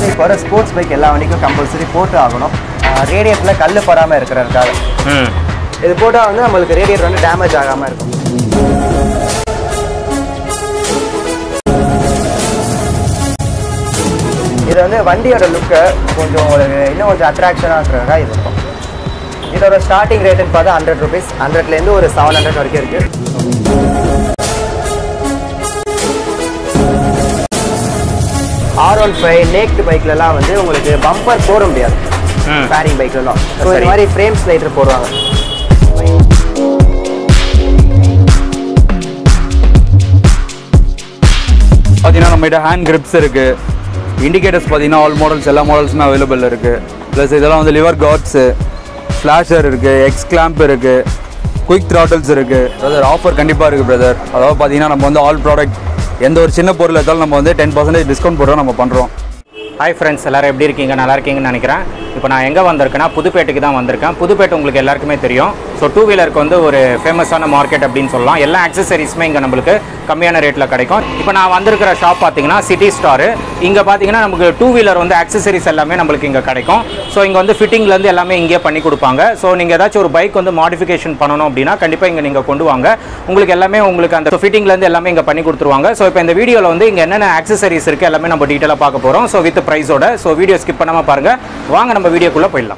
வந்து இப்போ வர ஸ்போர்ட்ஸ் பைக் எல்லா வண்டிக்கும் கம்பல்சரி போட்டு ஆகணும் ரேடியேட்டரில் கல் படாமல் இருக்கிறதுக்காக ம் இது போட்டால் வந்து நம்மளுக்கு ரேடியேட்டர் வந்து டேமேஜ் ஆகாமல் இருக்கும் இது வந்து வண்டியோட லுக்கை கொஞ்சம் ஒரு இன்னும் கொஞ்சம் அட்ராக்ஷனாக இருக்கிறதா இது இருக்கும் இதோட ஸ்டார்டிங் ரேட்டுன்னு பார்த்தா ஹண்ட்ரட் ருபீஸ் ஹண்ட்ரட்லேருந்து ஒரு செவன் ஹண்ட்ரட் வரைக்கும் இருக்குது ஆர் ஒன் ஃபைவ் நேக்டு பைக்லலாம் வந்து உங்களுக்கு பம்பர் போட முடியாது ம் ஃபேரிங் பைக்லலாம் ஸோ இந்த சரி. மாதிரி ஃப்ரேம் ஸ்லைடர் போடுவாங்க பார்த்தீங்கன்னா நம்மகிட்ட ஹேண்ட் கிரிப்ஸ் இருக்குது இண்டிகேட்டர்ஸ் பார்த்தீங்கன்னா ஆல் மாடல்ஸ் எல்லா மாடல்ஸுமே அவைலபிள் இருக்குது ப்ளஸ் இதெல்லாம் வந்து லிவர் கார்ட்ஸு ஃப்ளாஷர் இருக்குது எக்ஸ் கிளாம்ப் இருக்குது குயிக் த்ராட்டல்ஸ் இருக்குது பிரதர் ஆஃபர் கண்டிப்பாக இருக்குது பிரதர் அதாவது பார்த்தீங்கன்னா நம்ம வந்து ஆல் ப்ராடக்ட் எந்த ஒரு சின்ன பொருள் எடுத்தாலும் நம்ம வந்து டென் பர்சன்டேஜ் டிஸ்கவுண்ட் போடுறோம் நம்ம பண்ணுறோம் ஹாய் ஃப்ரெண்ட்ஸ் எல்லாரும் எப்படி இருக்கீங்க நல்லா இருக்கீங்கன்னு நினைக்கிறேன் இப்போ நான் எங்கே வந்திருக்கேன்னா புதுப்பேட்டுக்கு தான் வந்திருக்கேன் புதுப்பேட்டை உங்களுக்கு எல்லாருக்குமே தெரியும் ஸோ டூ வீலருக்கு வந்து ஒரு ஃபேமஸான மார்க்கெட் அப்படின்னு சொல்லலாம் எல்லா ஆக்சசரிஸுமே இங்கே நம்மளுக்கு கம்மியான ரேட்டில் கிடைக்கும் இப்போ நான் வந்திருக்கிற ஷாப் பார்த்தீங்கன்னா சிட்டி ஸ்டாரு இங்கே பார்த்தீங்கன்னா நமக்கு டூ வீலர் வந்து ஆக்சசரிஸ் எல்லாமே நம்மளுக்கு இங்கே கிடைக்கும் ஸோ இங்கே வந்து ஃபிட்டிங்லேருந்து எல்லாமே இங்கே பண்ணி கொடுப்பாங்க ஸோ நீங்கள் ஏதாச்சும் ஒரு பைக் வந்து மாடிஃபிகேஷன் பண்ணணும் அப்படின்னா கண்டிப்பாக இங்கே நீங்கள் கொண்டு வாங்க உங்களுக்கு எல்லாமே உங்களுக்கு அந்த ஃபிட்டிங்லேருந்து எல்லாமே இங்கே பண்ணி கொடுத்துருவாங்க ஸோ இப்போ இந்த வீடியோவில் வந்து இங்கே என்னென்ன ஆக்சசரிஸ் இருக்குது எல்லாமே நம்ம டீட்டெயிலாக பார்க்க போகிறோம் ஸோ வித் ப்ரைஸோட ஸோ வீடியோ ஸ்கிப் பண்ணாமல் பாருங்கள் வாங்க நம்ம வீடியோக்குள்ளே போயிடலாம்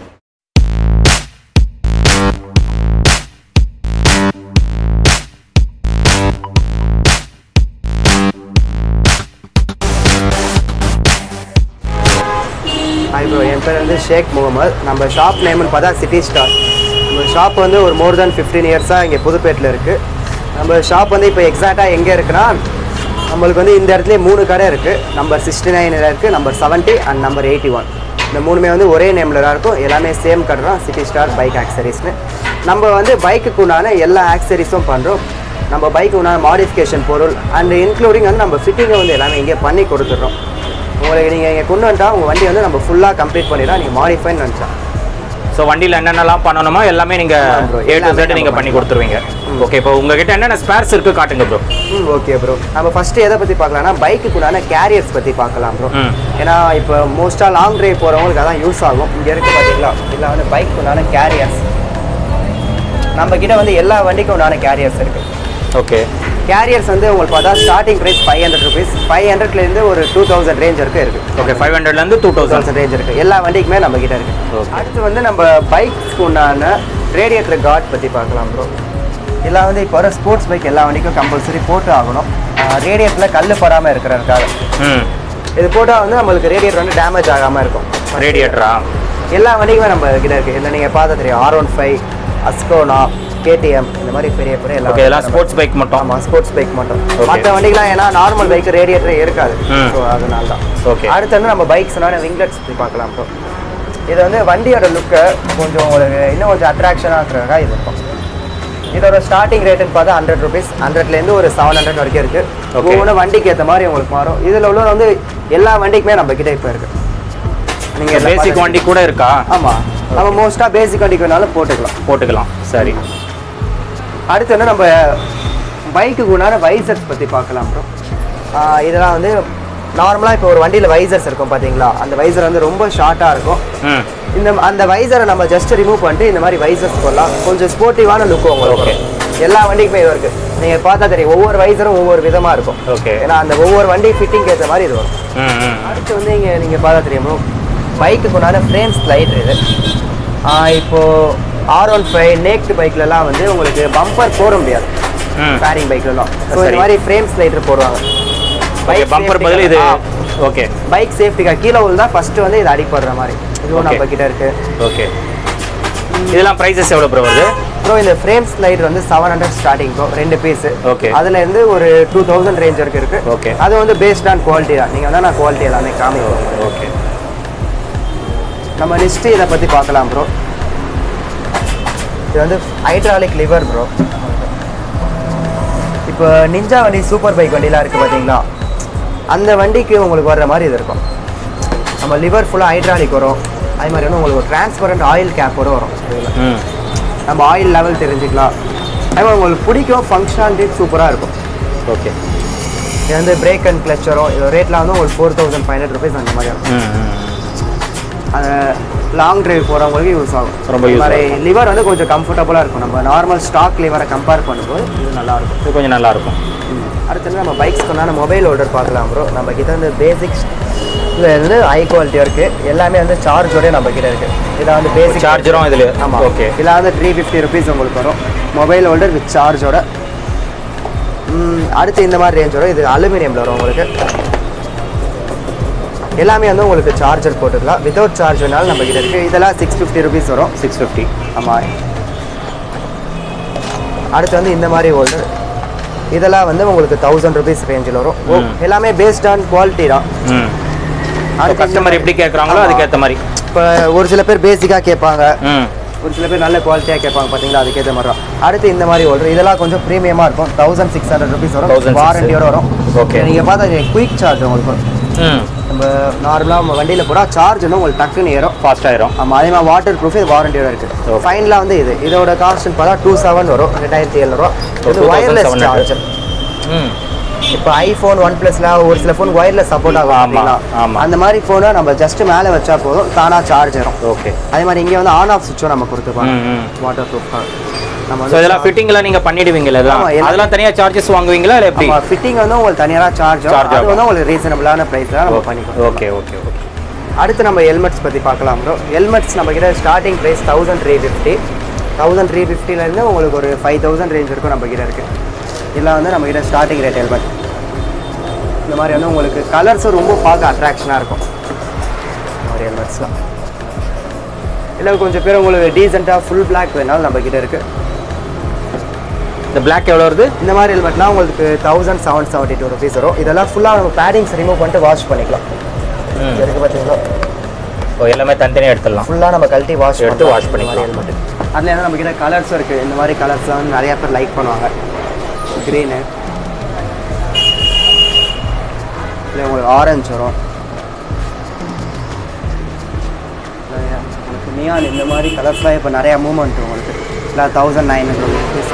ஹாய் ப்ரோ என் பேர் வந்து ஷேக் முகமது நம்ம ஷாப் நேம்னு பார்த்தா சிட்டி ஸ்டார் நம்ம ஷாப் வந்து ஒரு மோர் தென் ஃபிஃப்டீன் இயர்ஸாக இங்கே புதுப்பேட்டில் இருக்குது நம்ம ஷாப் வந்து இப்போ எக்ஸாக்டாக எங்கே இருக்குன்னா நம்மளுக்கு வந்து இந்த இடத்துல மூணு கடை இருக்குது நம்பர் சிக்ஸ்டி நைனில் இருக்குது number seventy and number eighty one இந்த மூணுமே வந்து ஒரே நேமில் தான் இருக்கும் எல்லாமே சேம் கடை தான் சிட்டி ஸ்டார் பைக் ஆக்சரிஸ்னு நம்ம வந்து பைக்குக்கு உண்டான எல்லா ஆக்சரிஸும் பண்ணுறோம் நம்ம பைக்கு உண்டான மாடிஃபிகேஷன் பொருள் அண்ட் இன்க்ளூடிங் வந்து நம்ம ஃபிட்டிங்கை வந்து எல்லாமே இங்கே பண்ணி கொடுத்துட்றோம் உங்களுக்கு நீங்கள் இங்கே கொண்டு வந்துட்டா உங்கள் வண்டி வந்து நம்ம ஃபுல்லாக கம்ப்ளீட் பண்ணிடலாம் நீங்கள் மாடிஃபைன்னு நினச்சா ஸோ வண்டியில் என்னென்னலாம் பண்ணணுமோ எல்லாமே ஆமா நீங்கள் bro, ஏ டு எல்லாமே Z நீங்கள் நம்ம பண்ணி கொடுத்துருவீங்க ஓகே இப்போ உங்ககிட்ட என்னென்ன ஸ்பேர்ஸ் இருக்குது காட்டுங்க ப்ரோ ம் ஓகே ப்ரோ நம்ம ஃபஸ்ட்டு எதை பற்றி பார்க்கலாம்னா பைக்குக்கு உண்டான கேரியர்ஸ் பற்றி பார்க்கலாம் ப்ரோ ம். ஏன்னா இப்போ மோஸ்ட்டாக லாங் டிரைவ் போகிறவங்களுக்கு அதான் யூஸ் ஆகும் இங்கே இருக்குது பார்த்தீங்களா இதில் வந்து பைக்கு உண்டான கேரியர்ஸ் நம்ம கிட்ட வந்து எல்லா வண்டிக்கும் உண்டான கேரியர்ஸ் இருக்குது ஓகே கேரியர்ஸ் வந்து உங்களுக்கு பார்த்தா starting price five hundred rupees five ஹண்ட்ரட்லேருந்து ஒரு டூ தௌசண்ட் ரேஞ்ச் வரைக்கும் இருக்குது ஓகே ஃபைவ் ஹண்ட்ரட்லேருந்து டூ தௌசண்ட் தௌசண்ட் ரேஞ்ச் இருக்குது எல்லா வண்டிக்குமே நம்ம கிட்ட இருக்குது Okay. அடுத்து வந்து நம்ம பைக்ஸ்க்கு உண்டான ரேடியேட்டர் கார்ட் பற்றி பார்க்கலாம் ப்ரோ இதெல்லாம் வந்து இப்போ வர ஸ்போர்ட்ஸ் பைக் எல்லா வண்டிக்கும் கம்பல்சரி போட்டு ஆகணும் ரேடியேட்டரில் கல் படாமல் இருக்கிறதுக்காக ம் இது போட்டால் வந்து நம்மளுக்கு ரேடியேட்டர் வந்து டேமேஜ் ஆகாமல் இருக்கும் ரேடியேட்டரா எல்லா வண்டிக்குமே நம்ம கிட்ட இருக்குது இல்லை நீங்கள் பார்த்தா தெரியும் ஆர் ஒன் ஃபைவ் அஸ்கோனா கேடிஎம் இந்த மாதிரி பெரிய பெரிய எல்லா ஓகே இதெல்லாம் ஸ்போர்ட்ஸ் பைக் மட்டும் ஆமாம் ஸ்போர்ட்ஸ் பைக் மட்டும் Okay. மற்ற வண்டிக்கெலாம் ஏன்னா நார்மல் பைக் ரேடியேட்டரே இருக்காது ம். ஸோ அதனால தான் Okay. அடுத்து வந்து நம்ம பைக்ஸ்னால விங்லெட்ஸ் பற்றி பார்க்கலாம் ப்ரோ இது வந்து வண்டியோட லுக்கை கொஞ்சம் ஒரு இன்னும் கொஞ்சம் அட்ராக்ஷனாக இருக்கிறதா இது இருக்கும் இதோட ஸ்டார்டிங் ரேட்டுன்னு பார்த்தா ஹண்ட்ரட் ருபீஸ் ஹண்ட்ரட்லேருந்து ஒரு செவன் ஹண்ட்ரட் வரைக்கும் இருக்குது Okay. ஒவ்வொன்றும் வண்டிக்கு ஏற்ற மாதிரி உங்களுக்கு மாறும் இதில் உள்ள வந்து எல்லா வண்டிக்குமே நம்ம கிட்ட இப்போ இருக்குது நீங்கள் பேசிக் வண்டி கூட இருக்கா ஆமாம் நம்ம மோஸ்ட்டாக பேசிக் வண்டிக்கு வேணாலும் போட்டுக்கலாம் போட்டுக்கலாம் சரி அடுத்து வந்து நம்ம பைக்குக்கு உண்டான வைசர்ஸ் பற்றி பார்க்கலாம் ப்ரோ இதெல்லாம் வந்து நார்மலாக இப்போ ஒரு வண்டியில் வைசர்ஸ் இருக்கும் பார்த்தீங்களா அந்த வைசர் வந்து ரொம்ப ஷார்ட்டாக இருக்கும் ம் இந்த அந்த வைசரை நம்ம ஜஸ்ட் ரிமூவ் பண்ணிட்டு இந்த மாதிரி வைசர்ஸ் போடலாம் கொஞ்சம் ஸ்போர்ட்டிவான லுக் உங்களுக்கு Okay. வரும். எல்லா வண்டிக்குமே இது இருக்குது நீங்கள் பார்த்தா தெரியும் ஒவ்வொரு வைசரும் ஒவ்வொரு விதமாக இருக்கும் Okay. ஏன்னா அந்த ஒவ்வொரு வண்டி ஃபிட்டிங் ஏற்ற மாதிரி இது வரும் ம் ம் அடுத்து வந்து இங்கே நீங்கள் பார்த்தா தெரியும் ப்ரோ பைக்குக்கு உண்டான ஃப்ரேம் ஸ்லைடர் இது ஆஹ் இப்போ ஆர் ஒன் ஃபைவ் நேக்டு பைக்லலாம் வந்து உங்களுக்கு பம்பர் போட முடியாது ம் ஃபேரிங் பைக்லலாம் ஸோ சரி. இந்த மாதிரி ஃப்ரேம் ஸ்லைடர் போடுவாங்க ஓகே பம்பர் பதில் இது ஓகே பைக் சேஃப்டிக்காக கீழே விழுந்தா ஃபர்ஸ்ட் வந்து இது அடிப்படுற மாதிரி இதுவும் Okay. நம்ம கிட்ட இருக்கு ஓகே இதெல்லாம் ப்ரைஸஸ் எவ்வளோ ப்ரோ வருது ப்ரோ இந்த ஃப்ரேம் ஸ்லைடர் வந்து செவன் ஹண்ட்ரட் ஸ்டார்டிங் ப்ரோ ரெண்டு பீஸ் Okay. அதுல இருந்து ஒரு டூ தௌசண்ட் ரேஞ்ச் வரைக்கும் இருக்கு Okay. அது வந்து பேஸ்ட் ஆன் குவாலிட்டி தான் நீங்கள் வந்து நான் குவாலிட்டி எல்லாமே காமிப்போம் ஓகே நம்ம நெக்ஸ்ட்டு இதை பற்றி பார்க்கலாம் ப்ரோ இது வந்து ஹைட்ராலிக் லிவர் ப்ரோ இப்போ நிஞ்சா வண்டி சூப்பர் பைக் வண்டிலாம் இருக்குது பார்த்தீங்களா அந்த வண்டிக்கு உங்களுக்கு வர்ற மாதிரி இது இருக்கும் நம்ம லிவர் ஃபுல்லாக ஹைட்ராலிக் வரும் அதே மாதிரி வந்து உங்களுக்கு டிரான்ஸ்பரண்ட் ஆயில் கேப்போட வரும் இதுல. ம் நம்ம ஆயில் லெவல் தெரிஞ்சுக்கலாம் அதே மாதிரி உங்களுக்கு பிடிக்கும் ஃபங்க்ஷனாலிட்டி சூப்பராக இருக்கும் ஓகே இது வந்து பிரேக் அண்ட் கிளச் வரும் இது ரேட்லாம் வந்து உங்களுக்கு four thousand five hundred rupees அந்த மாதிரி வரும் ம் ம் அது லாங் டிரைவ் போகிறவங்களுக்கு யூஸ் ஆகும் ரொம்ப use இந்த மாதிரி லிவர் வந்து கொஞ்சம் கம்ஃபர்டபுளாக இருக்கும் நம்ம நார்மல் ஸ்டாக் லிவரை கம்பேர் பண்ணும்போது இது நல்லாயிருக்கும் இது கொஞ்சம் நல்லா இருக்கும் அடுத்து வந்து நம்ம பைக்ஸ் கொண்டாட மொபைல் ஹோல்டர் பார்க்கலாம் ப்ரோ நம்ம கிட்ட வந்து பேசிக்ஸ் இது வந்து ஹை குவாலிட்டியாக இருக்குது எல்லாமே வந்து சார்ஜோடய நம்ம கிட்ட இருக்குது இதில் வந்து பேசிக் சார்ஜரும் இதில் ஆமாம் ஓகே இதில் வந்து த்ரீ ஃபிஃப்டி ருபீஸ் உங்களுக்கு வரும் மொபைல் ஹோல்டர் வித் சார்ஜோட அடுத்து இந்த மாதிரி ரேஞ்ச் வரும் இது அலுமினியமில் வரும் உங்களுக்கு எல்லாமே வந்து உங்களுக்கு சார்ஜர் போட்டுக்கலாம் வித்தவுட் சார்ஜ் வேணாலும் நம்ம கிட்ட இருக்குது இதெல்லாம் சிக்ஸ் ஃபிஃப்டி ருபீஸ் வரும் சிக்ஸ் ஃபிஃப்டி ஆமாம் அடுத்து வந்து இந்த மாதிரி ஹோல்டர் இதெல்லாம் வந்து உங்களுக்கு தௌசண்ட் ருபீஸ் ரேஞ்சில் வரும் ஓ, ம். எல்லாமே பேஸ்ட் ஆன் குவாலிட்டி தான் ம் அடுத்து கஸ்டமர் எப்படி கேட்குறாங்களோ அதுக்கேற்ற மாதிரி இப்போ ஒரு சில பேர் பேசிக்காக கேட்பாங்க ம் ஒரு சில பேர் நல்ல குவாலிட்டியாக கேட்பாங்க பார்த்தீங்களா அதுக்கேற்ற மாதிரி தான் அடுத்து இந்த மாதிரி ஹோல்டர் இதெல்லாம் கொஞ்சம் ப்ரீமியமாக இருக்கும் தௌசண்ட் சிக்ஸ் ஹண்ட்ரட் ருபீஸ் 1600 வரும் வாரண்டியோட வரும் Okay. நீங்கள் பார்த்தா குயிக் சார்ஜ் உங்களுக்கு வரும். ம் நம்ம நார்மலாக நம்ம வண்டியில் போனால் சார்ஜ் வந்து உங்களுக்கு டக்குன்னு ஏறும் ஃபாஸ்ட் ஆயிரும் ஆமாம் அதே மாதிரி வாட்டர் ப்ரூஃப் இது வாரண்டியோட இருக்குது Okay. ஃபைனலாம் வந்து இது இதோட காஸ்ட்னு பார்த்தா டூ செவன் வரும் ரெண்டாயிரத்தி எழுநூறுவா இது ஒயர்லெஸ் 2700. சார்ஜர் ம் இப்போ ஐஃபோன் ஒன் ப்ளஸ்ல ஒரு சில ஃபோன் ஒயர்லெஸ் சப்போர்ட் ஆகும் ஆமா, பார்த்தீங்களா? ஆமா. அந்த மாதிரி ஃபோனை நம்ம ஜஸ்ட் மேலே வச்சா போதும் தானாக சார்ஜ் ஏறும் ஓகே அதே மாதிரி இங்கே வந்து ஆன் ஆஃப் சுவிட்சும் நம்ம கொடுத்துருப்பாங்க ம் ம் வாட்டர் ப்ரூஃப் நம்ம ஸோ இதெல்லாம் ஃபிட்டிங்லாம் நீங்கள் பண்ணிடுவீங்களா இதெல்லாம் ஆமா, எல்லாம் அதெல்லாம் தனியாக சார்ஜஸ் வாங்குவீங்களா இல்லை எப்படி ஆமாம் ஃபிட்டிங் வந்து உங்களுக்கு தனியாக சார்ஜ் Charge அது ஆகும். வந்து உங்களுக்கு ரீசனபிளான ப்ரைஸ் தான் நம்ம பண்ணி கொடுப்போம். ஓகே ஓகே ஓகே அடுத்து நம்ம ஹெல்மெட்ஸ் பற்றி பார்க்கலாம் ப்ரோ ஹெல்மெட்ஸ் நம்ம கிட்ட starting price thousand three fifty thousand three ஃபிஃப்டிலேருந்து உங்களுக்கு ஒரு ஃபைவ் தௌசண்ட் ரேஞ்ச் இருக்கும் நம்ம கிட்ட இருக்குது இதெல்லாம் வந்து நம்ம கிட்ட ஸ்டார்டிங் ரேட் ஹெல்மெட் இந்த மாதிரி வந்து உங்களுக்கு கலர்ஸும் ரொம்ப பார்க்க அட்ராக்ஷனாக இருக்கும் இந்த மாதிரி ஹெல்மெட்ஸ்லாம் இல்லை கொஞ்சம் பேர் உங்களுக்கு டீசெண்டாக ஃபுல் Black வேணாலும் நம்ம கிட்ட இருக்குது இந்த பிளாக் எவ்வளோ வருது இந்த மாதிரி ஹெல்மெட்லாம் உங்களுக்கு thousand seven seventy two rupees வரும் இதெல்லாம் ஃபுல்லாக நம்ம பேடிங்ஸ் ரிமூவ் பண்ணிட்டு வாஷ் பண்ணிக்கலாம் ம் இது இருக்குது பார்த்தீங்களா ஓ எல்லாமே தனித்தனியாக எடுத்துடலாம் ஃபுல்லாக நம்ம கழட்டி வாஷ் எடுத்து wash பண்ணிக்கலாம். ஹெல்மெட் அதில் என்ன நம்ம கிட்ட கலர்ஸும் இருக்குது இந்த மாதிரி கலர்ஸ்லாம் வந்து நிறைய பேர் லைக் பண்ணுவாங்க க்ரீனு இல்லை உங்களுக்கு ஆரஞ்சு வரும் நிறையா உங்களுக்கு நியான் இந்த மாதிரி கலர்ஸ்லாம் இப்போ நிறையா மூவ்மெண்ட் உங்களுக்கு இல்லை தௌசண்ட் நைன் ஹண்ட்ரட் ருபீஸ்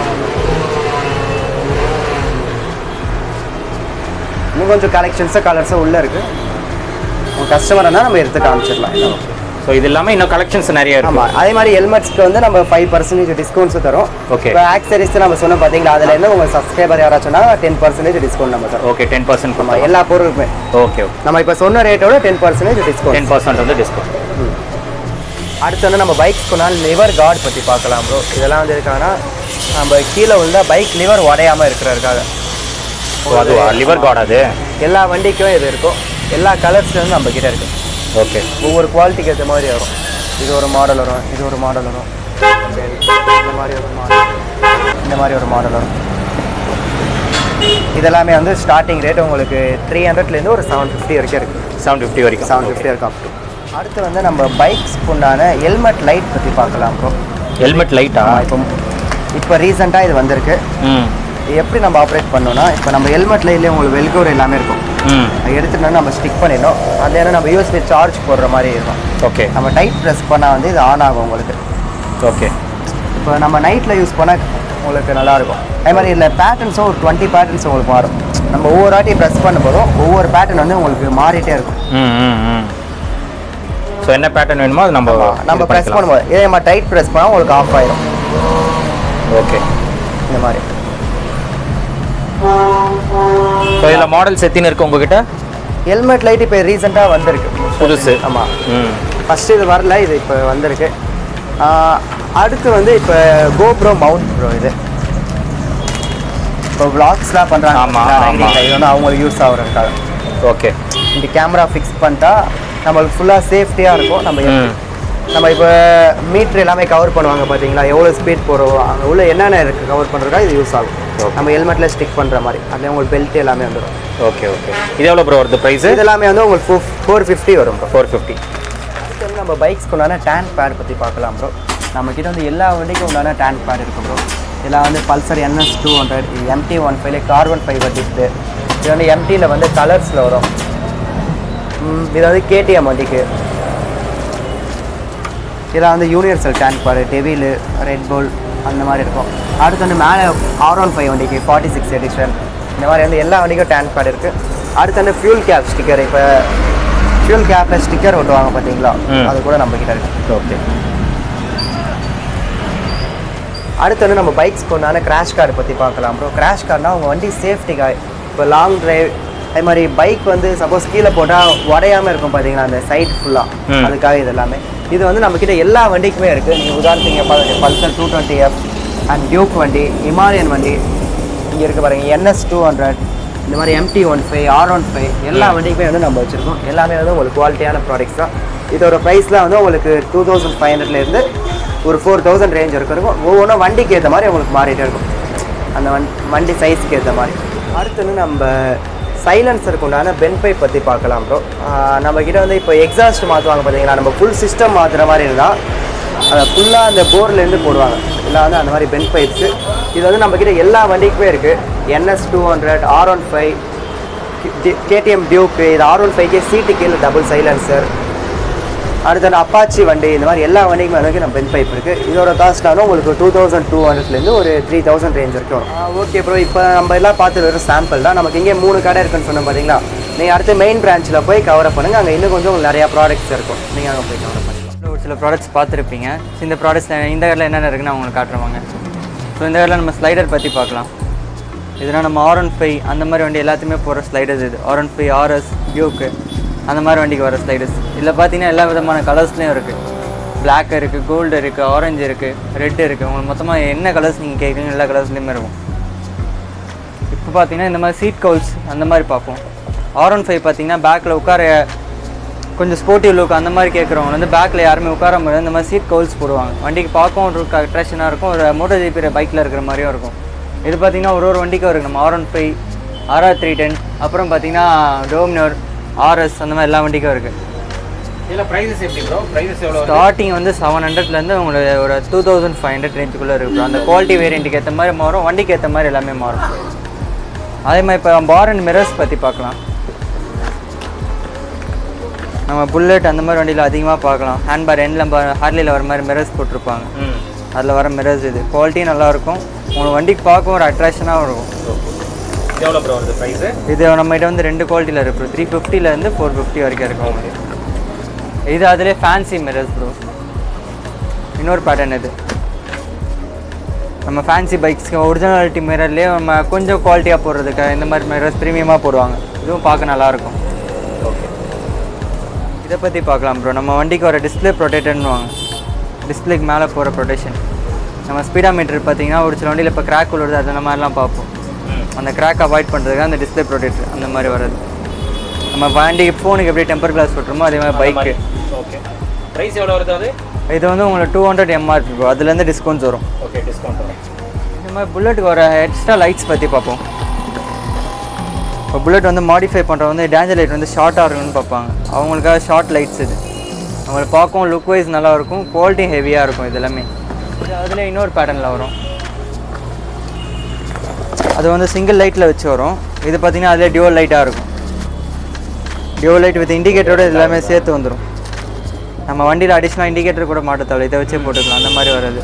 இன்னும் கொஞ்சம் கலெக்ஷன்ஸும் கலர்ஸும் உள்ளே இருக்குது உங்கள் கஸ்டமர்னா நம்ம எடுத்து காமிச்சிடலாம் என்ன ஸோ இது இல்லாமல் இன்னும் கலெக்ஷன்ஸ் நிறைய இருக்கு ஆமாம் அதே மாதிரி ஹெல்மெட்ஸ்க்கு வந்து நம்ம ஃபைவ் பர்சன்டேஜ் டிஸ்கவுண்ட்ஸும் தரோம் Okay. இப்போ ஆக்சரிஸ் நம்ம சொன்னோம் பார்த்தீங்களா அதில் இருந்து உங்கள் சப்ஸ்கிரைபர் யாராச்சும்னா டென் பர்சன்டேஜ் டிஸ்கவுண்ட் நம்ம தரோம் ஓகே டென் பர்சன்ட் ஆமா, எல்லா பொருளுக்குமே ஓகே ஓகே நம்ம இப்போ சொன்ன ரேட்டோட ten percentage discount ten percent வந்து டிஸ்கவுண்ட் அடுத்து வந்து நம்ம பைக் கொண்டால் லிவர் கார்டு பற்றி பார்க்கலாம் ப்ரோ இதெல்லாம் வந்து இருக்காங்கன்னா நம்ம கீழே உள்ள பைக் லிவர் உடையாமல் இருக்கிறதுக்காக ஸோ அது லிவர் கார்டு அது எல்லா வண்டிக்கும் இது இருக்கும் எல்லா கலர்ஸ்லேருந்து நம்ம கிட்ட இருக்கு ஓகே ஒவ்வொரு குவாலிட்டிக்கு ஏற்ற மாதிரி வரும் இது ஒரு மாடல் வரும் இது ஒரு மாடல் வரும் சரி இந்த மாதிரி ஒரு மாடல் இந்த மாதிரி ஒரு மாடல் வரும் இதெல்லாமே வந்து ஸ்டார்டிங் ரேட் உங்களுக்கு த்ரீ ஹண்ட்ரட்லேருந்து ஒரு செவன் ஃபிஃப்டி வரைக்கும் இருக்குது செவன் ஃபிஃப்டி வரைக்கும் செவன் ஃபிஃப்டி இருக்கும் அடுத்து வந்து நம்ம பைக்ஸ் உண்டான ஹெல்மெட் லைட் பற்றி பார்க்கலாம் ப்ரோ ஹெல்மெட் லைட்டா இப்போ இப்போ ரீசெண்டாக இது வந்திருக்கு ம் இது எப்படி நம்ம ஆப்ரேட் பண்ணோம்னா இப்போ நம்ம ஹெல்மெட் லைட்லேயே உங்களுக்கு வெல்கோர் எல்லாமே இருக்கும் ம் அதை எடுத்துட்டு வந்து நம்ம ஸ்டிக் பண்ணிடணும் அது ஏன்னா நம்ம யூஎஸ்பி சார்ஜ் போடுற மாதிரி இருக்கும் ஓகே நம்ம டைட் ப்ரெஸ் பண்ணால் வந்து இது ஆன் ஆகும் உங்களுக்கு ஓகே இப்போ நம்ம நைட்டில் யூஸ் பண்ணால் உங்களுக்கு நல்லாயிருக்கும் அதே மாதிரி இதில் பேட்டர்ன்ஸும் ஒரு டுவெண்ட்டி பேட்டர்ன்ஸ் உங்களுக்கு மாறும் நம்ம ஒவ்வொரு வாட்டி ப்ரெஸ் பண்ணும்போதும் ஒவ்வொரு பேட்டர்ன் வந்து உங்களுக்கு மாறிட்டே இருக்கும் ம் ம் ம் ஸோ என்ன பேட்டர்ன் வேணுமோ அது நம்ம நம்ம இது ப்ரெஸ் பண்ணிக்கலாம். பண்ணும்போது இதே நம்ம டைட் ப்ரெஸ் பண்ணால் உங்களுக்கு ஆஃப் ஆயிடும் ஓகே இந்த மாதிரி ஸோ இதில் மாடல்ஸ் எத்தின்னு இருக்கு உங்ககிட்ட ஹெல்மெட் லைட் இப்போ ரீசெண்டாக வந்திருக்கு புதுசு ஆமாம் ம் ஃபஸ்ட்டு இது வரல இது இப்போ வந்திருக்கு ஆஹ் அடுத்து வந்து இப்போ கோப்ரோ மவுண்ட் ப்ரோ இது இப்போ vlogsலாம் பண்ணுறாங்க ஆமா, ரைடிங் ஆமா. இது வந்து அவங்களுக்கு யூஸ் ஆகுறதுக்காக ஓகே இந்த கேமரா ஃபிக்ஸ் பண்ணிட்டா நம்மளுக்கு ஃபுல்லாக சேஃப்டியாக இருக்கும் நம்ம எப்படி- ம் நம்ம இப்போ மீட்ரு எல்லாமே கவர் பண்ணுவாங்க பார்த்தீங்களா எவ்வளோ ஸ்பீட் போகிறோம் அங்கே உள்ள என்னென்ன இருக்குது கவர் பண்ணுறதுக்காக இது யூஸ் ஆகும் Okay. நம்ம ஹெல்மெட்டில் ஸ்டிக் பண்ணுற மாதிரி அதில் உங்களுக்கு பெல்ட் எல்லாமே வந்துடும் ஓகே ஓகே இது எவ்வளோ ப்ரோ வருது ப்ரைஸு இது எல்லாமே வந்து உங்களுக்கு ஃபோர் ஃபிஃப்டி வரும் ப்ரோ ஃபோர் ஃபிஃப்டி அடுத்து வந்து நம்ம பைக்ஸ்க்கு உண்டான டேங்க் பேட் பற்றி பார்க்கலாம் ப்ரோ நம்ம கிட்ட வந்து எல்லா வண்டிக்கும் உண்டான டேங்க் பேட் இருக்கும் ப்ரோ இதெல்லாம் வந்து Pulsar NS two hundred MT one ஃபைவ்ல கார்பன் ஃபைபர் டிஸ்பிளே இது வந்து எம்டியில் வந்து கலர்ஸில் வரும் ம், இது வந்து கேடிஎம் வண்டிக்கு இதெல்லாம் வந்து universal tank pad devil Red Bull அந்த மாதிரி இருக்கும் அடுத்து வந்து மேலே ஆர் ஒன் ஃபைவ் வண்டிக்கு ஃபார்ட்டி சிக்ஸ் எடிஷன் இந்த மாதிரி வந்து எல்லா வண்டிக்கும் டேன் பேட் இருக்குது அடுத்து வந்து ஃபியூல் கேப் ஸ்டிக்கர் இப்போ ஃபியூல் கேப்பில் ஸ்டிக்கர் ஒட்டுவாங்க பார்த்தீங்களா ம். அது கூட நம்ம கிட்ட இருக்குது ஓகே அடுத்து வந்து நம்ம பைக்ஸ்க்கு ஒன்றான கிராஷ் கார்டு பற்றி பார்க்கலாம் ப்ரோ கிராஷ் கார்டுனா உங்கள் வண்டி சேஃப்டிக்காக இப்போ லாங் டிரைவ் அதே மாதிரி பைக் வந்து சப்போஸ் கீழே போட்டால் உடையாமல் இருக்கும் பார்த்தீங்களா அந்த சைட் ம். ஃபுல்லாக அதுக்காக இது எல்லாமே இது வந்து நம்மக்கிட்ட எல்லா வண்டிக்குமே இருக்குது நீங்கள் உதாரணத்துக்கு பார்த்து Pulsar two twenty F and Duke வண்டி இமாலயன் வண்டி இங்கே இருக்க பாருங்க என்எஸ் டூ ஹண்ட்ரட் இந்த மாதிரி MT one five R one five எல்லா வண்டிக்குமே வந்து நம்ம வச்சுருக்கோம் எல்லாமே வந்து உங்களுக்கு குவாலிட்டியான ப்ராடக்ட்ஸ் தான் இதோட ப்ரைஸ்லாம் வந்து உங்களுக்கு டூ தௌசண்ட் ஃபைவ் ஹண்ட்ரட்லேருந்து ஒரு ஃபோர் தௌசண்ட் ரேஞ்ச் வரைக்கும் இருக்கும் ஒவ்வொன்றும் வண்டிக்கு ஏற்ற மாதிரி உங்களுக்கு மாறிட்டே இருக்கும் அந்த வண் வண்டி சைஸ்க்கு ஏற்ற மாதிரி அடுத்து வந்து நம்ம சைலன்சருக்கு உண்டான பென் பைப் பற்றி பார்க்கலாம் ப்ரோ நம்ம கிட்ட வந்து இப்போ எக்ஸாஸ்ட் மாற்றுவாங்க பார்த்தீங்களா நம்ம ஃபுல் சிஸ்டம் மாற்றுற மாதிரி இருந்தால் அதை ஃபுல்லாக அந்த போர்லேருந்து போடுவாங்க இல்லை வந்து அந்த மாதிரி பென் பைப்ஸு இது வந்து நம்ம கிட்ட எல்லா வண்டிக்குமே இருக்குது NS two hundred R one five KTM டியூக்கு இது ஆர் ஒன் ஃபைவ்க்கே சீட்டு கீழே டபுள் சைலன்சர் அடுத்து அந்த அப்பாச்சி வண்டி இந்த மாதிரி எல்லா வண்டிக்குமே வரைக்கும் நம்ம பென் பைப் இருக்குது இதோட காஸ்ட்னாலும் உங்களுக்கு டூ தௌசண்ட் டூ ஹண்ட்ரட்லேருந்து ஒரு த்ரீ தௌசண்ட் ரேஞ்ச் வரைக்கும் வரும் ஓகே ப்ரோ இப்போ நம்ம எல்லாம் பார்த்து வெறும் சாம்பிள் தான் நமக்கு இங்கே மூணு கடை இருக்குன்னு சொன்னோம் பார்த்தீங்களா நீங்கள் அடுத்து மெயின் பிரான்ச்சில் போய் கவர் அப் பண்ணுங்கள் அங்கே இன்னும் கொஞ்சம் உங்களுக்கு நிறையா ப்ராடக்ட்ஸ் இருக்கும் நீங்கள் அங்கே போய் கவர் பண்ணிக்கலாம் ஒரு சில ப்ராடக்ட்ஸ் பார்த்துருப்பீங்க ஸோ இந்த ப்ராடக்ட்ஸ் இந்த கடையில் என்னென்ன இருக்குன்னு நான் உங்களுக்கு காட்டுறவாங்க ஸோ இந்த கடையில் நம்ம ஸ்லைடர் பற்றி பார்க்கலாம் இதெல்லாம் நம்ம ஆர் ஒன் ஃபைவ் அந்த மாதிரி வண்டி எல்லாத்தையுமே போகிற ஸ்லைடர்ஸ் இது ஆர் ஒன் ஃபைவ் ஆர்எஸ் டியூக்கு அந்த மாதிரி வண்டிக்கு வர ஸ்லைடர்ஸ் இதில் பார்த்தீங்கன்னா எல்லா விதமான கலர்ஸ்லையும் இருக்குது Black இருக்குது கோல்டு இருக்குது ஆரஞ்சு இருக்குது ரெட் இருக்குது உங்களுக்கு மொத்தமாக என்ன கலர்ஸ் நீங்கள் கேட்குறீங்க எல்லா கலர்ஸ்லையுமே இருக்கும் இப்போ பார்த்தீங்கன்னா இந்த மாதிரி சீட் கவுல்ஸ் அந்த மாதிரி பார்ப்போம் ஆர் ஒன் ஃபைவ் பார்த்தீங்கன்னா பேக்கில் உட்கார கொஞ்சம் ஸ்போர்ட்டிவ் லுக் அந்த மாதிரி கேட்குறவங்க வந்து பேக்கில் யாருமே உட்கார முடியாது இந்த மாதிரி சீட் கவுல்ஸ் போடுவாங்க வண்டிக்கு பார்க்கவும் ஒரு அட்ராக்ஷனாக இருக்கும் ஒரு மோட்டர் ஜிபி பைக்கில் இருக்கிற மாதிரியும் இருக்கும் இது பார்த்தீங்கன்னா ஒரு ஒரு வண்டிக்கும் இருக்குது நம்ம R one five RR three ten அப்புறம் பார்த்தீங்கன்னா டோமினோர் ஆர்எஸ் அந்த மாதிரி எல்லா வண்டிக்கும் இருக்குது இதில் ப்ரைஸஸ் எப்படி ப்ரோ ப்ரைஸஸ் எவ்வளோ ஸ்டார்டிங் வந்து செவன் ஹண்ட்ரட்லேருந்து உங்களுக்கு ஒரு டூ தௌசண்ட் ஃபைவ் ஹண்ட்ரட் ரேஞ்சுக்குள்ளே இருக்கு bro. அந்த குவாலிட்டி வேரியண்ட்டுக்கு ஏற்ற மாதிரி மாறும் வண்டிக்கு ஏற்ற மாதிரி எல்லாமே மாறும் அதே மாதிரி இப்போ பார் அண்ட் மிரர்ஸ் பற்றி பார்க்கலாம் நம்ம புல்லட் அந்த மாதிரி வண்டியில் அதிகமாக பார்க்கலாம் ஹேண்ட் பார் எண்டில் ஹார்லியில் வர மாதிரி மிரர்ஸ் போட்டிருப்பாங்க ம் அதில் வர மிரர்ஸ் இது குவாலிட்டியும் நல்லாயிருக்கும் உங்களுக்கு வண்டிக்கு பார்க்கவும் ஒரு அட்ராக்ஷனாகவும் இருக்கும் இது எவ்வளோ ப்ரோ வருது ப்ரைஸு இது நம்மகிட்ட வந்து ரெண்டு குவாலிட்டியில் இருக்கு ப்ரோ த்ரீ ஃபிஃப்டிலேருந்து ஃபோர் ஃபிஃப்டி வரைக்கும் இருக்கும் உங்களுக்கு இது அதிலே ஃபேன்சி மிரர்ஸ் ப்ரோ இன்னொரு பேட்டர்ன் இது நம்ம ஃபேன்சி பைக்ஸ்க்கு ஒரிஜினாலிட்டி மிரர்லேயே நம்ம கொஞ்சம் குவாலிட்டியாக போடுறதுக்கு இந்த மாதிரி மிரர்ஸ் ப்ரீமியமாக போடுவாங்க இதுவும் பார்க்க நல்லாயிருக்கும் ஓகே இதை பற்றி பார்க்கலாம் ப்ரோ நம்ம வண்டிக்கு வர டிஸ்பிளே ப்ரொடெக்டர்னுவாங்க டிஸ்பிளேக்கு மேலே போகிற ப்ரொடெக்ஷன் நம்ம ஸ்பீடா மீட்டர் பார்த்தீங்கன்னா ஒரு சில வண்டியில் இப்போ கிராக் விழுறது அந்த மாதிரிலாம் பார்ப்போம் அந்த கிராக் அவாய்ட் பண்ணுறதுக்கு அந்த டிஸ்பிளே ப்ரொடெக்டர் அந்த மாதிரி வர்றது நம்ம வண்டிக்கு ஃபோனுக்கு எப்படி டெம்பர் கிளாஸ் போட்டுருமோ அதே மாதிரி பைக்கு ஓகே ப்ரைஸ் எவ்வளோ வருது அது இது வந்து உங்களுக்கு டூ ஹண்ட்ரட் எம்ஆர்பி ப்ரோ அதுலேருந்து டிஸ்கவுண்ட்ஸ் வரும் ஓகே டிஸ்கவுண்ட் வரும் இந்த மாதிரி புல்லட்டுக்கு வர எக்ஸ்ட்ரா லைட்ஸ் பற்றி பார்ப்போம் இப்போ புல்லட் வந்து மாடிஃபை பண்ணுறவங்க வந்து டேஞ்சர் லைட் வந்து ஷார்ட்டாக இருக்குன்னு பார்ப்பாங்க அவங்களுக்காக ஷார்ட் லைட்ஸ் இது அவங்களுக்கு பார்க்கவும் லுக் வைஸ் நல்லா இருக்கும் குவாலிட்டி ஹெவியாக இருக்கும் இது எல்லாமே இது அதில் இன்னொரு பேட்டர்னில் வரும் அது வந்து சிங்கிள் லைட்டில் வச்சு வரும் இது பார்த்தீங்கன்னா அதிலே டியூவல் லைட்டாக இருக்கும் டியூவல் லைட் வித் இண்டிகேட்டரோட இது எல்லாமே சேர்த்து வந்துடும் நம்ம வண்டியில் அடிஷ்னலாக இண்டிகேட்டர் கூட மாட்ட தேவை இதை வச்சே போட்டுக்கலாம் அந்த மாதிரி வர்றது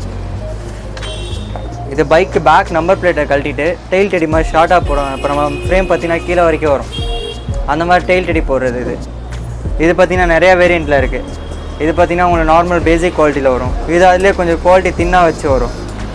இது பைக்கு பேக் நம்பர் பிளேட்டை கழட்டிட்டு டெயில் டெடி மாதிரி ஷார்ட்டாக போடும் இப்போ நம்ம ஃப்ரேம் பார்த்தீங்கன்னா கீழே வரைக்கும் வரும் அந்த மாதிரி டெயில் டெடி போடுறது இது இது பார்த்தீங்கன்னா நிறையா வேரியண்ட்டில் இருக்குது இது பார்த்தீங்கன்னா உங்களுக்கு நார்மல் பேசிக் குவாலிட்டியில் வரும் இது அதிலே கொஞ்சம் குவாலிட்டி தின்னாக வச்சு வரும்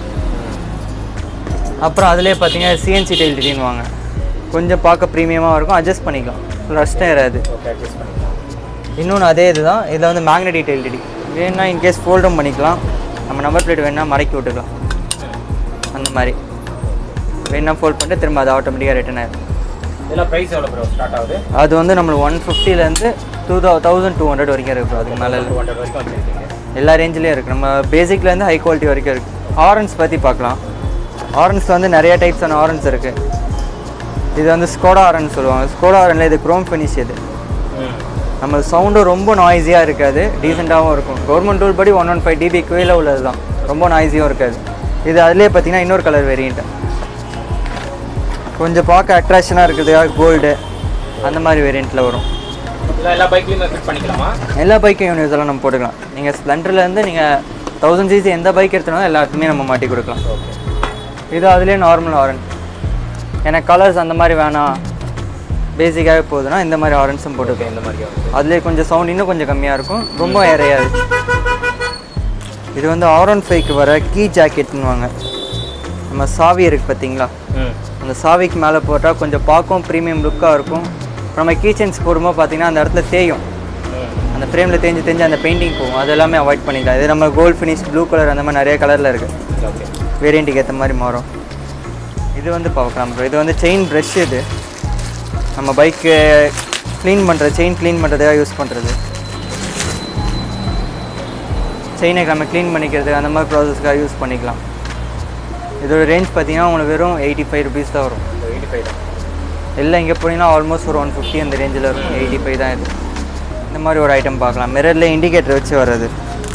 அப்புறம் அதிலே பார்த்தீங்கன்னா சிஎன்சி டெயில் டெடின்னு வாங்க கொஞ்சம் பார்க்க ப்ரீமியமாக இருக்கும் அட்ஜஸ்ட் பண்ணிக்கலாம் ரஸ்ட்டும் ஏறாது ஓகே அட்ஜஸ்ட் பண்ணிக்கலாம் இன்னொன்று அதே இதுதான் இதில் வந்து மேக்னெட்டிக் டெயில் டெடி வேணும்னா இன்கேஸ் ஃபோல்டும் பண்ணிக்கலாம் நம்ம நம்பர் பிளேட் வேணும்னா மடக்கி விட்டுக்கலாம் அந்த மாதிரி வேணா ஃபோல்ட் பண்ணிட்டு திரும்ப அது ஆட்டோமேட்டிக்காக ரிட்டர்ன் ஆயிடும் இதில் ப்ரைஸ் எவ்வளோ ப்ரோ ஸ்டார்ட் ஆகுது அது வந்து நம்மளுக்கு ஒன் ஃபிஃப்டிலேருந்து டூ தௌ தௌசண்ட் டூ ஹண்ட்ரட் வரைக்கும் இருக்குது அதுக்கு மேலே டூ ஹண்ட்ரட் வரைக்கும் வச்சுருக்கீங்க எல்லா ரேஞ்சிலையும் இருக்குது நம்ம பேசிக்லேருந்து ஹை குவாலிட்டி வரைக்கும் இருக்குது ஆரன்ஸ் பற்றி பார்க்கலாம் ஆரன்ஸ் வந்து நிறைய டைப்ஸான ஆரன்ஸ் இருக்குது இது வந்து ஸ்கோடா ஆரன்ஸ் சொல்லுவாங்க ஸ்கோடா ஆரனில் இது குரோம் ஃபினிஷ் இது ம் நம்ம சவுண்டும் ரொம்ப நாய்ஸியாக இருக்காது டீசெண்டாகவும் இருக்கும் கவர்மெண்ட் ரூல் படி ஒன் ஒன் ஃபைவ் டிபி கீழே உள்ளது தான் ரொம்ப நாய்ஸியும் இருக்காது இது அதிலே பார்த்தீங்கன்னா இன்னொரு கலர் வேரியண்ட்டு கொஞ்சம் பார்க்க அட்ராக்ஷனாக இருக்கிறதுக்காக கோல்டு அந்த மாதிரி வேரியண்ட்டில் வரும் இதில் எல்லா பைக்லையுமே ஃபிட் பண்ணிக்கலாமா எல்லா பைக்கும் யூனிவர்ஸெல்லாம் நம்ம போட்டுக்கலாம் நீங்கள் ஸ்ப்ளெண்டர்லேருந்து நீங்கள் தௌசண்ட் சிசி எந்த பைக் எடுத்தனாலும் எல்லாத்துக்குமே நம்ம மாட்டி கொடுக்கலாம் ஓகே இது அதுலேயே நார்மல் ஆரன் எனக்கு கலர்ஸ் அந்த மாதிரி வேணாம் பேசிக்காகவே போகுதுன்னா இந்த மாதிரி ஆரன்ஸும் போட்டுக்கேன் இந்த மாதிரி வந்து அதுலேயே கொஞ்சம் சவுண்ட் இன்னும் கொஞ்சம் கம்மியாக இருக்கும் ரொம்ப இறையாது இது வந்து ஆரன் ஃபைக்கு வர கீ ஜாக்கெட்னுவாங்க நம்ம சாவி இருக்குது பார்த்தீங்களா ம் அந்த சாவிக்கு மேலே போட்டால் கொஞ்சம் பார்க்கவும் ப்ரீமியம் லுக்காக இருக்கும் நம்ம கீச்சன்ஸ் போடும்போது பார்த்தீங்கன்னா அந்த இடத்துல தேயும் அந்த ஃப்ரேமில் தேஞ்சு தேஞ்சு அந்த பெயிண்டிங் போகும் அது எல்லாமே அவாய்ட் பண்ணிக்கலாம் இது நம்ம கோல்ட் ஃபினிஷ் ப்ளூ கலர் அந்த மாதிரி நிறைய கலரில் இருக்குது ஓகே வேரியண்ட்டுக்கு ஏற்ற மாதிரி மாறும் இது வந்து பார்க்கலாம் bro. இது வந்து செயின் ப்ரஷ் இது நம்ம பைக்கு க்ளீன் பண்ணுறது செயின் க்ளீன் பண்ணுறதுக்காக யூஸ் பண்ணுறது செயினை நம்ம க்ளீன் பண்ணிக்கிறது அந்த மாதிரி ப்ராசஸ்க்காக யூஸ் பண்ணிக்கலாம் இதோட ரேஞ்ச் பார்த்தீங்கன்னா உங்களுக்கு வெறும் எயிட்டி ஃபைவ் ருபீஸ் தான் வரும் எயிட்டி ஃபைவ் தான் இல்லை இங்கே போனீங்கன்னா ஆல்மோஸ்ட் ஒரு ஒன் ஃபிஃப்டி அந்த ரேஞ்சில் இருக்கும் எயிட்டி ஃபைவ் தான் இது இந்த மாதிரி ஒரு ஐட்டம் பார்க்கலாம் மிரரில் இண்டிகேட்டர் வச்சு வர்றது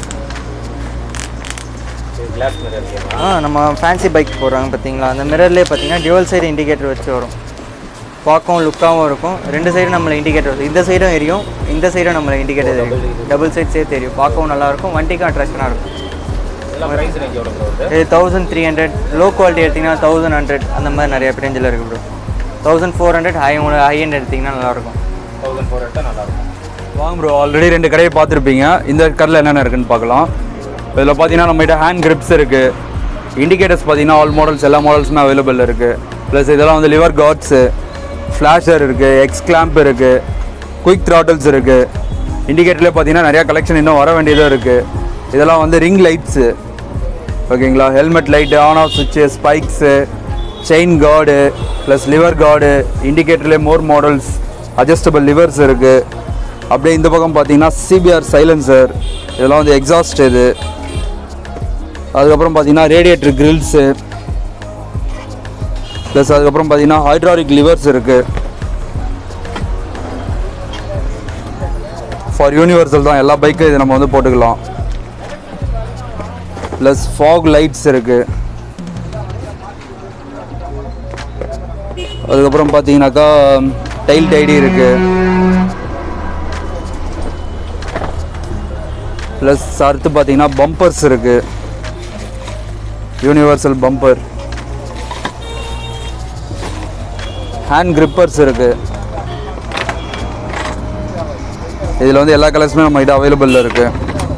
கிளாஸ் மிரர் ஆ நம்ம ஃபேன்சி பைக் போடுறாங்க பார்த்தீங்களா அந்த மிரர்லேயே பார்த்தீங்கன்னா டியூவல் சைடு இண்டிகேட்டர் வச்சு வரும் பார்க்கவும் லுக்காகவும் இருக்கும் ரெண்டு சைடும் நம்மளை இண்டிகேட்டர் இந்த சைடும் எரியும் இந்த சைடும் நம்மளை இண்டிகேட்டர் எரியும் டபுள் சைட் சேர்த்து தெரியும் பார்க்கவும் நல்லாயிருக்கும் வண்டிக்கும் அட்ராக்ஷனாக இருக்கும் இதெல்லாம் ப்ரைஸ் ரேஞ்ச் எவ்வளோ ப்ரோ வருது இது thousand three hundred low quality எடுத்திங்கன்னா தௌசண்ட் ஹண்ட்ரட் அந்த மாதிரி நிறைய ரேஞ்சில் இருக்குது bro thousand four hundred high high hundred எடுத்திங்கன்னா நல்லாயிருக்கும் தௌசண்ட் ஃபோர் ஹண்ட்ரட் நல்லா இருக்கும் வாங்க ப்ரோ ஆல்ரெடி ரெண்டு கடையை பார்த்துருப்பீங்க இந்த கடையில் என்னென்ன இருக்குன்னு பார்க்கலாம் இதில் பார்த்தீங்கன்னா நம்மகிட்ட ஹேண்ட் கிரிப்ஸ் இருக்குது இண்டிகேட்டர்ஸ் பார்த்தீங்கன்னா ஆல் மாடல்ஸ் எல்லா மாடல்ஸுமே அவைலபிள் இருக்குது ப்ளஸ் இதெல்லாம் வந்து லிவர் கார்ட்ஸு ஃப்ளாஷர் இருக்குது எக்ஸ் கிளாம்ப் இருக்குது குயிக் த்ராட்டல்ஸ் இருக்குது இண்டிகேட்டர்லேயே பார்த்தீங்கன்னா நிறையா கலெக்ஷன் இன்னும் வர வேண்டியதாக இருக்குது இதெல்லாம் வந்து ரிங் லைட்ஸு ஓகேங்களா ஹெல்மெட் லைட்டு ஆன் ஆஃப் சுவிட்சு spikes chain guard plus lever guard இண்டிகேட்டர்லேயே மோர் மாடல்ஸ் அட்ஜஸ்டபிள் லிவர்ஸ் இருக்குது அப்படியே இந்த பக்கம் பார்த்தீங்கன்னா சிபிஆர் சைலன்சர் இதெல்லாம் வந்து எக்ஸாஸ்ட் இது அதுக்கப்புறம் பார்த்தீங்கன்னா ரேடியேட்டர் கிரில்ஸு ப்ளஸ் அதுக்கப்புறம் பார்த்தீங்கன்னா ஹைட்ராலிக் லிவர்ஸ் இருக்குது ஃபார் யூனிவர்சல் தான் எல்லா பைக்கும் இது நம்ம வந்து போட்டுக்கலாம் ப்ளஸ் ஃபாக் லைட்ஸ் இருக்குது அதுக்கப்புறம் பார்த்தீங்கன்னாக்கா டைல் டைடி இருக்குது ப்ளஸ் அடுத்து பார்த்தீங்கன்னா பம்பர்ஸ் இருக்குது யூனிவர்சல் பம்பர் ஹேண்ட் கிரிப்பர்ஸ் இருக்குது இதில் வந்து எல்லா கலர்ஸுமே நம்ம கிட்ட அவைலபிளில் இருக்குது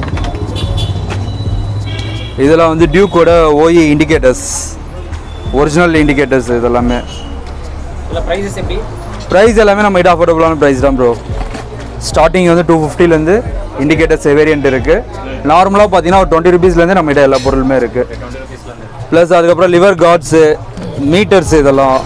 இதெல்லாம் வந்து டியூக்கோட ஓஇ இண்டிகேட்டர்ஸ் ஒரிஜினல் இண்டிகேட்டர்ஸ் இதெல்லாமே இல்லை ப்ரைஸஸ் எப்படி ப்ரைஸ் எல்லாமே நம்ம கிட்ட அஃபோர்டபுளான ப்ரைஸ் தான் ப்ரோ ஸ்டார்டிங் வந்து டூ ஃபிஃப்டிலேருந்து இண்டிகேட்டர்ஸ் வேரியன்ட் இருக்குது நார்மலாக பார்த்தீங்கன்னா ஒரு டுவெண்ட்டி ருபீஸ்லேருந்து நம்ம கிட்ட எல்லா பொருளுமே இருக்குது டுவெண்ட்டி ருபீஸ்லேருந்து ப்ளஸ் அதுக்கப்புறம் லிவர் கார்ட்ஸு மீட்டர்ஸ் இதெல்லாம்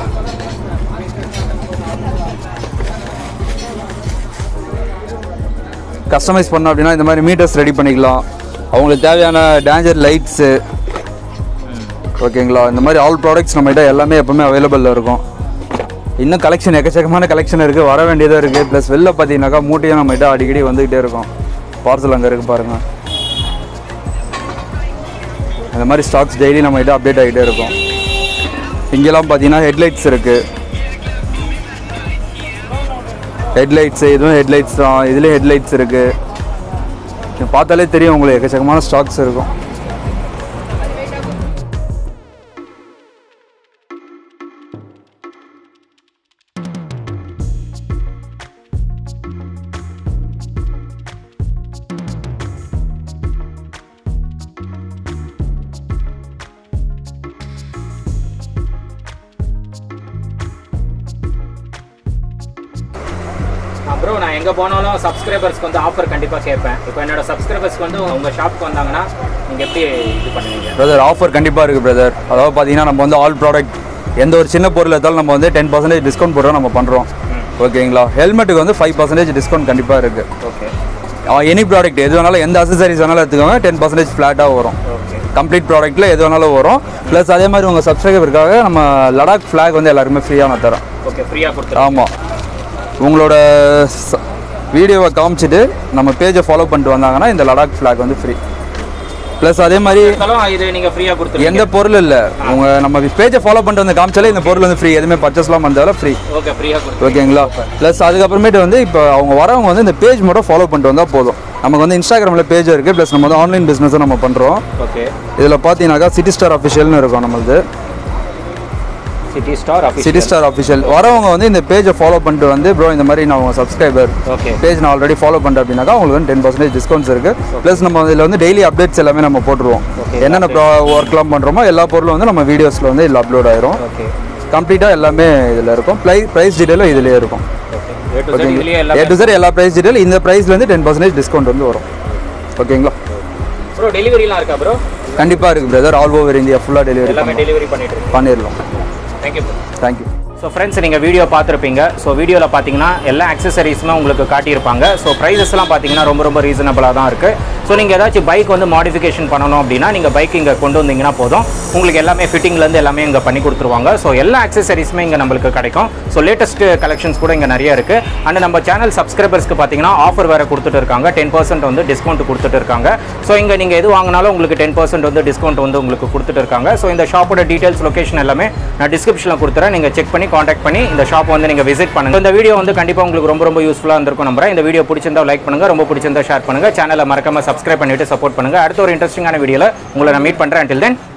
கஸ்டமைஸ் பண்ணோம் அப்படின்னா இந்த மாதிரி மீட்டர்ஸ் ரெடி பண்ணிக்கலாம் அவங்களுக்கு தேவையான டேஞ்சர் லைட்ஸு ஓகேங்களா இந்த மாதிரி ஆல் ப்ராடக்ட்ஸ் நம்மகிட்ட எல்லாமே எப்பவுமே அவைலபிளில் இருக்கும் இன்னும் கலெக்ஷன் எக்கச்சக்கமான கலெக்ஷன் இருக்குது வர வேண்டியதாக இருக்குது ப்ளஸ் வெளில பார்த்தீங்கன்னாக்கா மூட்டையும் நம்மகிட்ட அடிக்கடி வந்துக்கிட்டே இருக்கும் பார்சல் அங்கே இருக்குது பாருங்கள் இந்த மாதிரி ஸ்டாக்ஸ் டெய்லி நம்ம கிட்ட அப்டேட் ஆகிட்டே இருக்கும் இங்கெல்லாம் பார்த்தீங்கன்னா ஹெட்லைட்ஸ் இருக்குது ஹெட்லைட்ஸு இதுவும் ஹெட்லைட்ஸ் தான் இதுலேயும் ஹெட்லைட்ஸ் இருக்குது பார்த்தாலே தெரியும் உங்களுக்கு எக்கச்சக்கமான ஸ்டாக்ஸ் இருக்கும் ப்ரோ நான் எங்கே போனாலும் சப்ஸ்கிரைபர்ஸ்க்கு வந்து ஆஃபர் கண்டிப்பாக கேட்பேன் இப்போ என்னோட சப்ஸ்கிரைபர்ஸ்க்கு வந்து உங்கள் ஷாப்புக்கு வந்தாங்கன்னா நீங்கள் எப்படி இது பண்ணுவீங்க பிரதர் ஆஃபர் கண்டிப்பாக இருக்குது பிரதர் அதாவது பார்த்தீங்கன்னா நம்ம வந்து ஆல் ப்ராடக்ட் எந்த ஒரு சின்ன பொருள் எடுத்தாலும் நம்ம வந்து டென் பர்சன்டேஜ் டிஸ்கவுண்ட் போடுறோம் நம்ம பண்ணுறோம் ஓகேங்களா ஹெல்மெட்டுக்கு வந்து ஃபைவ் பர்சன்டேஜ் டிஸ்கவுண்ட் கண்டிப்பாக இருக்குது ஓகே எனி ப்ராடக்ட் எது வேணாலும் எந்த அசசரிஸ் வேணாலும் எடுத்துக்கோங்க டென் பர்சன்டேஜ் ஃப்ளாட்டாக வரும் ஓகே கம்ப்ளீட் ப்ராடக்ட்டில் எது வேணாலும் வரும் ப்ளஸ் அதே மாதிரி உங்கள் சப்ஸ்கிரைபருக்காக நம்ம லடாக் ஃப்ளாக் வந்து எல்லாருக்குமே ஃப்ரீயாக நான் தரோம் ஓகே ஃப்ரீயாக கொடுத்துருவோம் ஆமாம் உங்களோட வீடியோவை காமிச்சிட்டு நம்ம பேஜை ஃபாலோ பண்ணிட்டு வந்தாங்கன்னா இந்த லடாக் ஃப்ளாக் வந்து ஃப்ரீ ப்ளஸ் அதே மாதிரி இருந்தாலும் இது நீங்கள் ஃப்ரீயாக கொடுத்துருவீங்க எந்த பொருள் இல்லை உங்கள் நம்ம பேஜை ஃபாலோ பண்ணிட்டு வந்து காமிச்சாலே இந்த பொருள் வந்து ஃப்ரீ எதுவுமே பர்ச்சேஸ்லாம் பண்ணுறதால ஃப்ரீ ஓகே ஃப்ரீயாக கொடுத்து ஓகேங்களா ப்ளஸ் அதுக்கப்புறமேட்டு வந்து இப்போ அவங்க வரவங்க வந்து இந்த பேஜ் மட்டும் ஃபாலோ பண்ணிட்டு வந்தால் போதும் நமக்கு வந்து இன்ஸ்டாகிராமில் பேஜ் இருக்குது ப்ளஸ் நம்ம வந்து ஆன்லைன் பிஸ்னஸும் நம்ம பண்ணுறோம் ஓகே இதில் பார்த்தீங்கன்னாக்கா சிட்டி ஸ்டார் அஃபிஷியல்னு இருக்கும் நம்மளது city star city star official வரவங்க வந்து இந்த பேஜை ஃபாலோ பண்ணிட்டு வந்து ப்ரோ இந்த மாதிரி நான் உங்கள் சப்ஸ்கிரைபர் ஓகே பேஜ் நான் ஆல்ரெடி ஃபாலோ பண்ணுறேன் அப்படின்னாக்கா உங்களுக்கு வந்து டென் பர்சன்டேஜ் டிஸ்கவுண்ட்ஸ் இருக்குது ப்ளஸ் நம்ம இதில் வந்து டெய்லி அப்டேட்ஸ் எல்லாமே நம்ம போட்டுருவோம் என்னென்ன ஒர்க்லாம் பண்ணுறோமோ எல்லா பொருளும் வந்து நம்ம வீடியோஸில் வந்து இதில் அப்லோட் ஆயிரும் ஓகே கம்ப்ளீட்டாக எல்லாமே இதில் இருக்கும் ப்ளை ப்ரைஸ் டீட்டெயிலும் இதுலேயே இருக்கும் ஏ டு Z இதுலயே ஏ எல்லாமே டு சார் எல்லா ப்ரைஸ் டீட்டெயில் இந்த ப்ரைஸ்லேருந்து டென் பர்சன்டேஜ் டிஸ்கவுண்ட் வந்து வரும் ஓகேங்களா ப்ரோ டெலிவரிலாம் இருக்கா ப்ரோ கண்டிப்பாக இருக்குது பிரதர் ஆல் ஓவர் இந்தியா ஃபுல்லாக டெலிவரி எல்லாமே டெலிவரி பண்ணிட்டு இருக்கீங்க பண்ணிடலாம் thank you bro thank you so friends நீங்கள் வீடியோ பார்த்துருப்பீங்க ஸோ வீடியோவில் பார்த்தீங்கன்னா எல்லா அக்சசரிஸுமே உங்களுக்கு காட்டியிருப்பாங்க ஸோ ப்ரைஸஸ்லாம் பார்த்தீங்கன்னா ரொம்ப ரொம்ப ரீசனபிளாக தான் இருக்குது ஸோ நீங்கள் ஏதாச்சும் பைக் வந்து மாடிஃபிகேஷன் பண்ணணும் அப்படின்னா நீங்கள் பைக் இங்கே கொண்டு வந்தீங்கன்னா போதும் உங்களுக்கு எல்லாமே ஃபிட்டிங்லேருந்து எல்லாமே இங்கே பண்ணி கொடுத்துருவாங்க ஸோ எல்லா அக்சசரிஸுமே இங்கே நம்மளுக்கு கிடைக்கும் ஸோ லேட்டஸ்ட் கலெக்ஷன்ஸ் கூட இங்கே நிறைய இருக்குது அண்ட் நம்ம சேனல் சப்ஸ்கிரைபர்ஸ்க்கு பார்த்தீங்கன்னா ஆஃபர் வேறு கொடுத்துட்டு இருக்காங்க டென் பர்சன்ட் வந்து டிஸ்கவுண்ட் கொடுத்துட்டு இருக்காங்க ஸோ இங்கே நீங்கள் எது வாங்கினாலும் உங்களுக்கு டென் பர்சன்ட் வந்து டிஸ்கவுண்ட் வந்து உங்களுக்கு கொடுத்துட்டு இருக்காங்க ஸோ இந்த ஷாப்போட டீட்டெயில்ஸ் லொகேஷன் எல்லாமே நான் டிஸ்கிரிப்ஷனில் கொடுத்துறேன் நீங்கள் செக் பண்ணி காண்டாக்ட் பண்ணி இந்த ஷாப் வந்து நீங்கள் விசிட் பண்ணுங்க இந்த வீடியோ வந்து கண்டிப்பாக உங்களுக்கு ரொம்ப ரொம்ப யூஸ்ஃபுல்லாக இருந்திருக்கும் நம்புறேன் இந்த வீடியோ பிடிச்சிருந்தா லைக் பண்ணுங்க ரொம்ப பிடிச்சிருந்தா ஷேர் பண்ணுங்க சேனலை மறக்காம சப்ஸ்கிரைப் பண்ணிட்டு சப்போர்ட் பண்ணுங்க அடுத்த ஒரு இன்ட்ரெஸ்டிங்கான வீடியோவில் உங்களை நான் மீட் பண்ணுறேன் until then